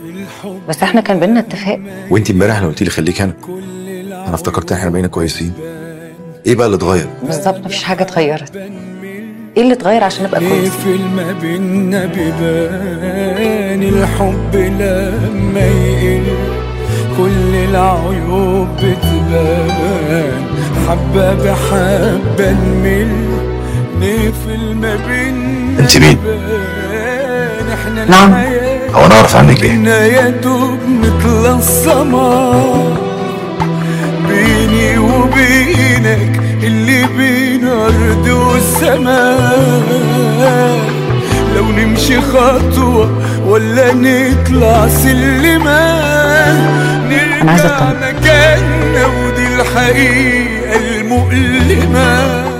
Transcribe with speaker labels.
Speaker 1: بس احنا كان بينا اتفاق
Speaker 2: وانت امبارح لما قلت لي خليك هنا انا افتكرت احنا بقينا كويسين ايه بقى اللي اتغير
Speaker 1: بالظبط مفيش حاجه اتغيرت ايه اللي اتغير عشان نبقى كويسين
Speaker 3: في ما بينا بيبان الحب لما يقل كل العيوب بتبان حبة بحبة نمل نقفل ما بينا
Speaker 2: انت مين؟
Speaker 3: بيبان احنا
Speaker 1: نعم.
Speaker 3: الحياة
Speaker 2: هو انا اعرف عنك ايه
Speaker 3: احنا يا دوب مثل السماء بيني وبينك اللي بين ارض والسماء لو نمشي خطوة ولا نطلع سلمات
Speaker 1: أنا عايزة
Speaker 3: نرجع
Speaker 1: أطمن.
Speaker 3: مكاننا ودي الحقيقة المؤلمة